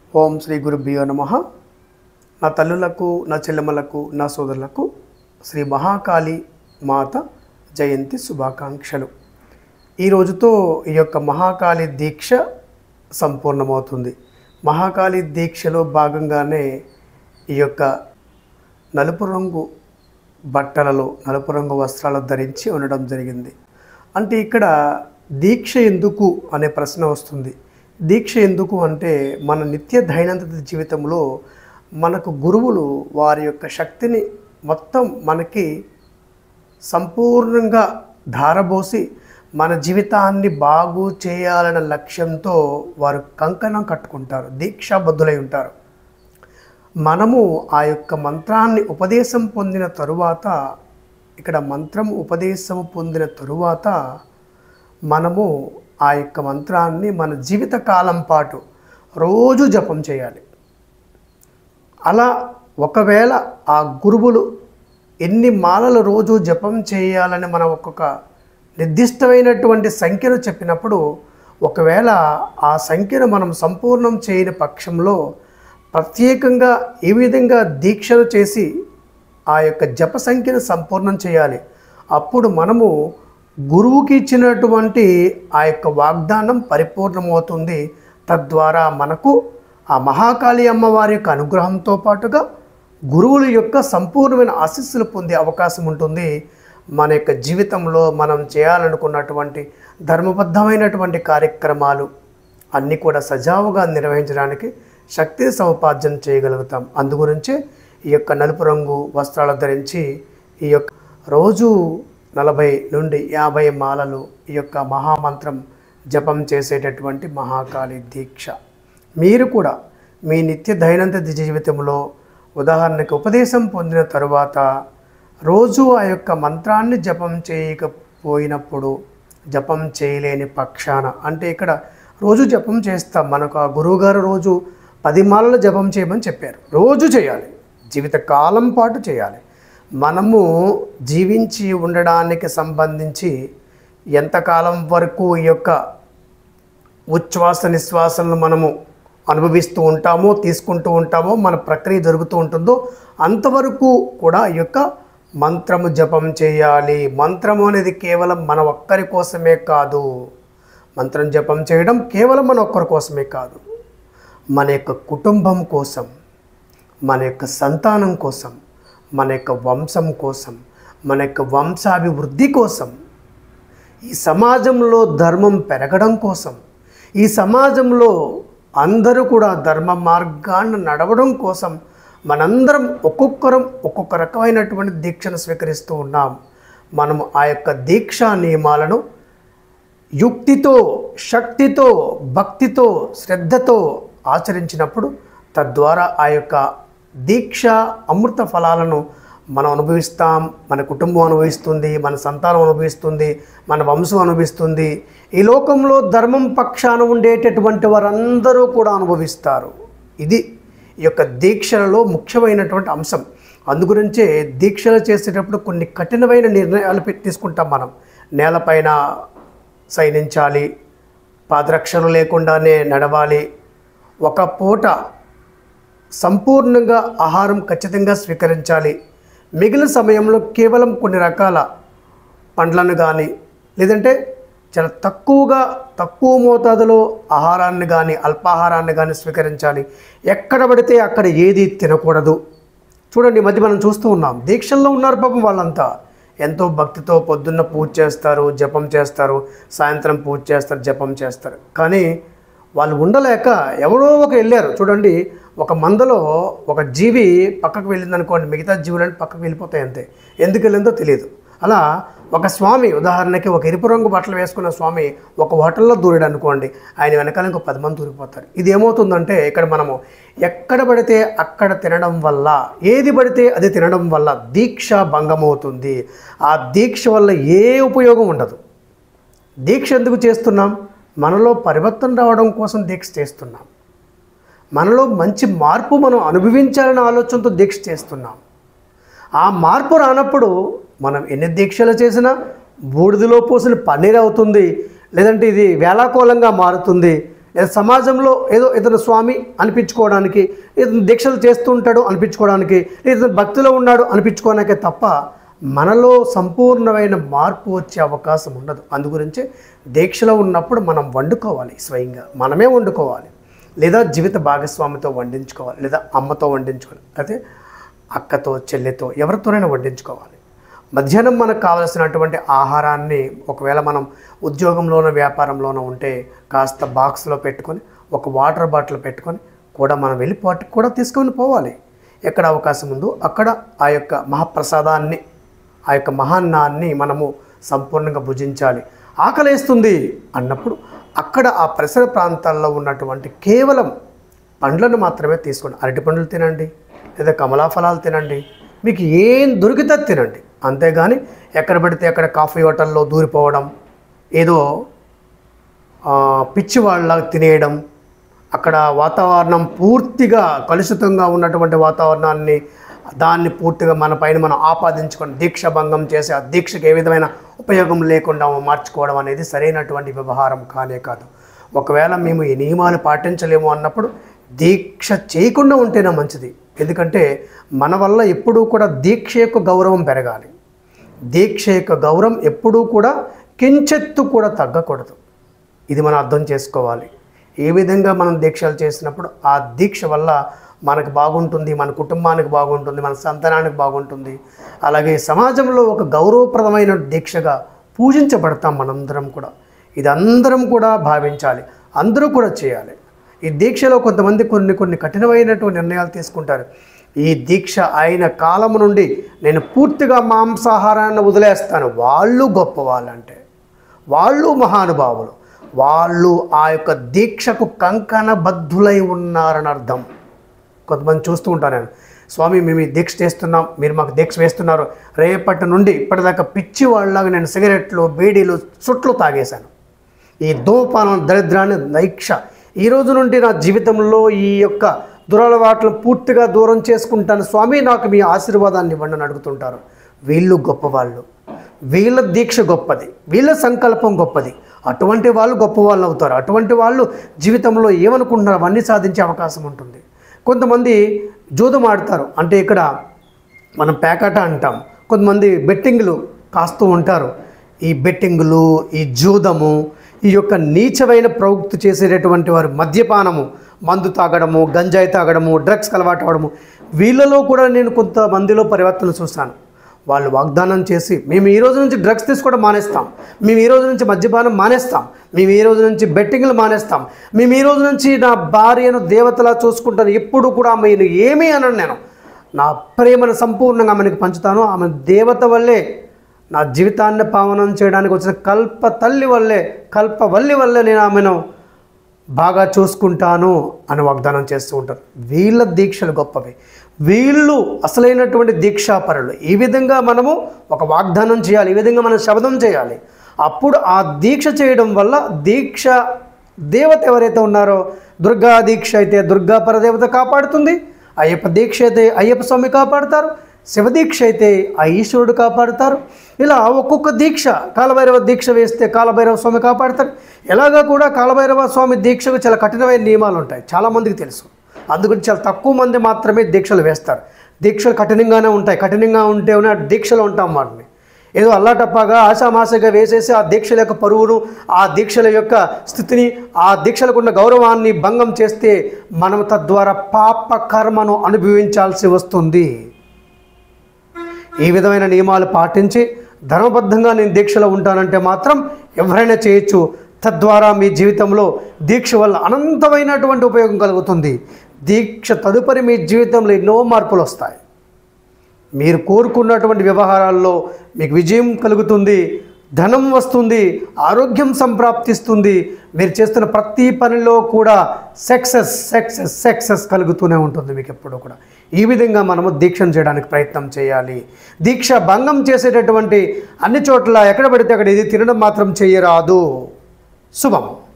ఓం శ్రీ గురుభ్యో నమ నా తల్లులకు నా చెల్లెమ్మలకు నా సోదరులకు శ్రీ మహాకాళి మాత జయంతి శుభాకాంక్షలు ఈ రోజుతో ఈ యొక్క మహాకాళి దీక్ష సంపూర్ణమవుతుంది మహాకాళి దీక్షలో భాగంగానే ఈ యొక్క నలుపు రంగు బట్టలలో నలుపు రంగు వస్త్రాలు ధరించి ఉండడం జరిగింది అంటే ఇక్కడ దీక్ష ఎందుకు అనే ప్రశ్న వస్తుంది దీక్ష ఎందుకు అంటే మన నిత్య దైనందిన జీవితంలో మనకు గురువులు వారి యొక్క శక్తిని మొత్తం మనకి సంపూర్ణంగా ధారబోసి మన జీవితాన్ని బాగు చేయాలన్న లక్ష్యంతో వారు కంకణం కట్టుకుంటారు దీక్షాబద్ధులై ఉంటారు మనము ఆ యొక్క మంత్రాన్ని ఉపదేశం పొందిన తరువాత ఇక్కడ మంత్రం ఉపదేశం పొందిన తరువాత మనము ఆ యొక్క మంత్రాన్ని మన జీవిత కాలం పాటు రోజు జపం చేయాలి అలా ఒకవేళ ఆ గురువులు ఎన్ని మాలలు రోజు జపం చేయాలని మనం ఒక్కొక్క నిర్దిష్టమైనటువంటి సంఖ్యను చెప్పినప్పుడు ఒకవేళ ఆ సంఖ్యను మనం సంపూర్ణం చేయని పక్షంలో ప్రత్యేకంగా ఏ విధంగా దీక్షలు చేసి ఆ యొక్క జప సంఖ్యను సంపూర్ణం చేయాలి అప్పుడు మనము గురువుకి ఇచ్చినటువంటి ఆ యొక్క వాగ్దానం పరిపూర్ణమవుతుంది తద్వారా మనకు ఆ మహాకాళి అమ్మవారి యొక్క అనుగ్రహంతో పాటుగా గురువుల యొక్క సంపూర్ణమైన ఆశీస్సులు పొందే అవకాశం ఉంటుంది మన యొక్క జీవితంలో మనం చేయాలనుకున్నటువంటి ధర్మబద్ధమైనటువంటి కార్యక్రమాలు అన్నీ కూడా సజావుగా నిర్వహించడానికి శక్తిని సముపార్జన చేయగలుగుతాం అందుగురించే ఈ యొక్క నలుపు రంగు వస్త్రాలు ధరించి ఈ యొక్క రోజు నలభై నుండి యాభై మాలలు ఈ యొక్క మహామంత్రం జపం చేసేటటువంటి మహాకాళి దీక్ష మీరు కూడా మీ నిత్య దైనందిన జీవితంలో ఉదాహరణకి ఉపదేశం పొందిన తరువాత రోజు ఆ యొక్క మంత్రాన్ని జపం చేయకపోయినప్పుడు జపం చేయలేని పక్షాన అంటే ఇక్కడ రోజు జపం చేస్తాం మనకు ఆ గురువుగారు రోజు పది మాలలు జపం చేయమని చెప్పారు రోజు చేయాలి జీవితకాలం పాటు చేయాలి మనము జీవించి ఉండడానికి సంబంధించి ఎంతకాలం వరకు ఈ యొక్క ఉచ్ఛ్వాస నిశ్వాసలను మనము అనుభవిస్తూ ఉంటామో తీసుకుంటూ ఉంటామో మన ప్రక్రియ జరుగుతూ ఉంటుందో అంతవరకు కూడా ఈ యొక్క మంత్రము జపం చేయాలి మంత్రము అనేది కేవలం మన ఒక్కరి కోసమే కాదు మంత్రం జపం చేయడం కేవలం మన ఒక్కరి కోసమే కాదు మన యొక్క కుటుంబం కోసం మన యొక్క సంతానం కోసం మన యొక్క వంశం కోసం మన యొక్క వంశాభివృద్ధి కోసం ఈ సమాజంలో ధర్మం పెరగడం కోసం ఈ సమాజంలో అందరూ కూడా ధర్మ మార్గాన్ని నడవడం కోసం మనందరం ఒక్కొక్కరం ఒక్కొక్క రకమైనటువంటి దీక్షను స్వీకరిస్తూ ఉన్నాం మనము ఆ యొక్క దీక్షా నియమాలను యుక్తితో శక్తితో భక్తితో శ్రద్ధతో ఆచరించినప్పుడు తద్వారా ఆ యొక్క దీక్ష అమృత ఫలాలను మనం అనుభవిస్తాం మన కుటుంబం అనుభవిస్తుంది మన సంతానం అనుభవిస్తుంది మన వంశం అనుభవిస్తుంది ఈ లోకంలో ధర్మం పక్షాన ఉండేటటువంటి వారందరూ కూడా అనుభవిస్తారు ఇది ఈ యొక్క దీక్షలలో ముఖ్యమైనటువంటి అంశం అందుగురించే దీక్షలు చేసేటప్పుడు కొన్ని కఠినమైన నిర్ణయాలు పెట్టి తీసుకుంటాం మనం నేలపైన శయనించాలి పాదరక్షలు లేకుండానే నడవాలి ఒక పూట సంపూర్ణంగా ఆహారం ఖచ్చితంగా స్వీకరించాలి మిగిలిన సమయంలో కేవలం కొన్ని రకాల పండ్లను కానీ లేదంటే చాలా తక్కువగా తక్కువ మోతాదులో ఆహారాన్ని కానీ అల్పాహారాన్ని కానీ స్వీకరించాలి ఎక్కడ పడితే అక్కడ ఏది తినకూడదు చూడండి ఈ మధ్య మనం చూస్తూ ఉన్నాం దీక్షల్లో ఉన్నారు పాపం వాళ్ళంతా ఎంతో భక్తితో పొద్దున్న పూజ చేస్తారు జపం చేస్తారు సాయంత్రం పూజ చేస్తారు జపం చేస్తారు కానీ వాళ్ళు ఉండలేక ఎవరో ఒక వెళ్ళారు చూడండి ఒక మందలో ఒక జీవి పక్కకు వెళ్ళిందనుకోండి మిగతా జీవులన్నీ పక్కకు వెళ్ళిపోతాయి అంతే ఎందుకు వెళ్ళిందో తెలియదు అలా ఒక స్వామి ఉదాహరణకి ఒక ఎరుపు రంగు బట్టలు వేసుకున్న స్వామి ఒక హోటల్లో దూరాడు అనుకోండి ఆయన వెనకాల ఇంకో పది మంది దూరిపోతారు ఇది ఏమవుతుందంటే ఇక్కడ మనము ఎక్కడ పడితే అక్కడ తినడం వల్ల ఏది పడితే అది తినడం వల్ల దీక్ష భంగమవుతుంది ఆ దీక్ష వల్ల ఏ ఉపయోగం ఉండదు దీక్ష ఎందుకు చేస్తున్నాం మనలో పరివర్తన రావడం కోసం దీక్ష చేస్తున్నాం మనలో మంచి మార్పు మనం అనుభవించాలనే ఆలోచనతో దీక్ష చేస్తున్నాం ఆ మార్పు రానప్పుడు మనం ఎన్ని దీక్షలు చేసినా బూడిదలో పోసిన పన్నీర్ అవుతుంది లేదంటే ఇది వేలాకోలంగా మారుతుంది లేదా సమాజంలో ఏదో ఇతను స్వామి అనిపించుకోవడానికి ఇతను దీక్షలు చేస్తుంటాడు అనిపించుకోవడానికి ఇతను భక్తిలో ఉన్నాడు అనిపించుకోవడానికే తప్ప మనలో సంపూర్ణమైన మార్పు వచ్చే అవకాశం ఉండదు అందుగురించి దీక్షలో ఉన్నప్పుడు మనం వండుకోవాలి స్వయంగా మనమే వండుకోవాలి లేదా జీవిత భాగస్వామితో వండించుకోవాలి లేదా అమ్మతో వండించుకోవాలి అయితే అక్కతో చెల్లితో ఎవరితోనైనా వండించుకోవాలి మధ్యాహ్నం మనకు కావలసినటువంటి ఆహారాన్ని ఒకవేళ మనం ఉద్యోగంలోనో వ్యాపారంలోనో ఉంటే కాస్త బాక్స్లో పెట్టుకొని ఒక వాటర్ బాటిల్ పెట్టుకొని కూడా మనం వెళ్ళి పాటు కూడా తీసుకొని పోవాలి ఎక్కడ అవకాశం ఉందో అక్కడ ఆ యొక్క మహాప్రసాదాన్ని ఆ యొక్క మహాన్నాన్ని మనము సంపూర్ణంగా భుజించాలి ఆకలేస్తుంది అన్నప్పుడు అక్కడ ఆ పరిసర ప్రాంతాల్లో ఉన్నటువంటి కేవలం పండ్లను మాత్రమే తీసుకోండి అరటి పండ్లు తినండి లేదా కమలాఫలాలు తినండి మీకు ఏం దొరికితే అది తినండి అంతేగాని ఎక్కడ పడితే అక్కడ కాఫీ హోటల్లో దూరిపోవడం ఏదో ఆ, పిచ్చి వాళ్ళలాగా తినేయడం అక్కడ వాతావరణం పూర్తిగా కలుషితంగా ఉన్నటువంటి వాతావరణాన్ని దాన్ని పూర్తిగా మన పైన మనం ఆపాదించుకొని దీక్ష భంగం చేసి ఆ దీక్షకి ఏ విధమైన ఉపయోగం లేకుండా మార్చుకోవడం అనేది సరైనటువంటి వ్యవహారం కానే కాదు ఒకవేళ మేము ఈ నియమాలు పాటించలేము అన్నప్పుడు దీక్ష చేయకుండా ఉంటేనే మంచిది ఎందుకంటే మన వల్ల ఎప్పుడూ కూడా దీక్ష యొక్క గౌరవం పెరగాలి దీక్ష యొక్క గౌరవం ఎప్పుడూ కూడా కించెత్తు కూడా తగ్గకూడదు ఇది మనం అర్థం చేసుకోవాలి ఏ విధంగా మనం దీక్షలు చేసినప్పుడు ఆ దీక్ష వల్ల మనకు బాగుంటుంది మన కుటుంబానికి బాగుంటుంది మన సంతానానికి బాగుంటుంది అలాగే సమాజంలో ఒక గౌరవప్రదమైన దీక్షగా పూజించబడతాం మనందరం కూడా ఇది అందరం కూడా భావించాలి అందరూ కూడా చేయాలి ఈ దీక్షలో కొంతమంది కొన్ని కొన్ని కఠినమైనటువంటి నిర్ణయాలు తీసుకుంటారు ఈ దీక్ష అయిన కాలం నుండి నేను పూర్తిగా మాంసాహారాన్ని వదిలేస్తాను వాళ్ళు గొప్ప వాళ్ళంటే వాళ్ళు మహానుభావులు వాళ్ళు ఆ యొక్క దీక్షకు కంకణబద్ధులై ఉన్నారని అర్థం కొంతమంది చూస్తూ ఉంటాను నేను స్వామి మేము ఈ దీక్ష చేస్తున్నాం మీరు మాకు దీక్ష వేస్తున్నారు రేపటి నుండి ఇప్పటిదాకా పిచ్చి వాళ్ళలాగా నేను సిగరెట్లు బీడీలు చుట్లు తాగేశాను ఈ ధూమపానం దరిద్రాన్ని దీక్ష ఈ రోజు నుండి నా జీవితంలో ఈ యొక్క దురలవాట్లను పూర్తిగా దూరం చేసుకుంటాను స్వామి నాకు మీ ఆశీర్వాదాన్ని ఇవ్వండి అని అడుగుతుంటారు వీళ్ళు గొప్పవాళ్ళు వీళ్ళ దీక్ష గొప్పది వీళ్ళ సంకల్పం గొప్పది అటువంటి వాళ్ళు గొప్ప వాళ్ళు అవుతారు అటువంటి వాళ్ళు జీవితంలో ఏమనుకుంటున్నారు అవన్నీ సాధించే అవకాశం ఉంటుంది కొంతమంది జూదం ఆడతారు అంటే ఇక్కడ మనం పేకాట అంటాం కొంతమంది బెట్టింగ్లు కాస్తూ ఉంటారు ఈ బెట్టింగులు ఈ జూదము ఈ యొక్క నీచమైన ప్రవృత్తి చేసేటటువంటి వారు మద్యపానము మందు తాగడము గంజాయి తాగడము డ్రగ్స్ అలవాటు అవ్వడము వీళ్ళలో కూడా నేను కొంతమందిలో పరివర్తన చూస్తాను వాళ్ళు వాగ్దానం చేసి మేము ఈ రోజు నుంచి డ్రగ్స్ తీసుకోవడం మానేస్తాం మేము ఈ రోజు నుంచి మద్యపానం మానేస్తాం మేము ఈ రోజు నుంచి బెట్టింగ్లు మానేస్తాం మేము ఈ రోజు నుంచి నా భార్యను దేవతలా చూసుకుంటాను ఎప్పుడు కూడా ఆమెను ఏమీ అనను నేను నా ప్రేమను సంపూర్ణంగా ఆమెకు పంచుతాను ఆమె దేవత వల్లే నా జీవితాన్ని పావనం చేయడానికి వచ్చిన కల్ప తల్లి వల్లే కల్పవల్లి వల్లే నేను ఆమెను బాగా చూసుకుంటాను అని వాగ్దానం చేస్తూ ఉంటారు వీళ్ళ దీక్షలు గొప్పవి వీళ్ళు అసలైనటువంటి దీక్షాపరులు ఈ విధంగా మనము ఒక వాగ్దానం చేయాలి ఈ విధంగా మనం శబ్దం చేయాలి అప్పుడు ఆ దీక్ష చేయడం వల్ల దీక్ష దేవత ఎవరైతే ఉన్నారో దుర్గా దీక్ష అయితే దుర్గా పరదేవత కాపాడుతుంది అయ్యప్ప దీక్ష అయితే అయ్యప్ప స్వామి కాపాడుతారు శివదీక్ష అయితే ఆ ఈశ్వరుడు కాపాడుతారు ఇలా ఒక్కొక్క దీక్ష కాలభైరవ దీక్ష వేస్తే కాలభైరవ స్వామి కాపాడుతారు ఎలాగా కూడా కాలభైరవ స్వామి దీక్షకు చాలా కఠినమైన నియమాలు ఉంటాయి చాలామందికి తెలుసు అందుకని చాలా తక్కువ మంది మాత్రమే దీక్షలు వేస్తారు దీక్షలు కఠినంగానే ఉంటాయి కఠినంగా ఉంటేనే ఆ దీక్షలు ఉంటాం వాటిని ఏదో అల్లాటప్పగా ఆశామాసగా వేసేసి ఆ దీక్షల యొక్క పరువును ఆ దీక్షల యొక్క స్థితిని ఆ దీక్షలకు ఉన్న గౌరవాన్ని భంగం చేస్తే మనం తద్వారా పాప కర్మను అనుభవించాల్సి వస్తుంది ఈ విధమైన నియమాలు పాటించి ధర్మబద్ధంగా నేను దీక్షలో ఉంటానంటే మాత్రం ఎవరైనా చేయొచ్చు తద్వారా మీ జీవితంలో దీక్ష వల్ల అనంతమైనటువంటి ఉపయోగం కలుగుతుంది దీక్ష తదుపరి మీ జీవితంలో ఎన్నో మార్పులు వస్తాయి మీరు కోరుకున్నటువంటి వ్యవహారాల్లో మీకు విజయం కలుగుతుంది ధనం వస్తుంది ఆరోగ్యం సంప్రాప్తిస్తుంది మీరు చేస్తున్న ప్రతి పనిలో కూడా సక్సెస్ సక్సెస్ సక్సెస్ కలుగుతూనే ఉంటుంది మీకు ఎప్పుడూ కూడా ఈ విధంగా మనము దీక్షను చేయడానికి ప్రయత్నం చేయాలి దీక్ష భంగం చేసేటటువంటి అన్ని చోట్ల ఎక్కడ పడితే అక్కడ ఇది తినడం మాత్రం చేయరాదు శుభం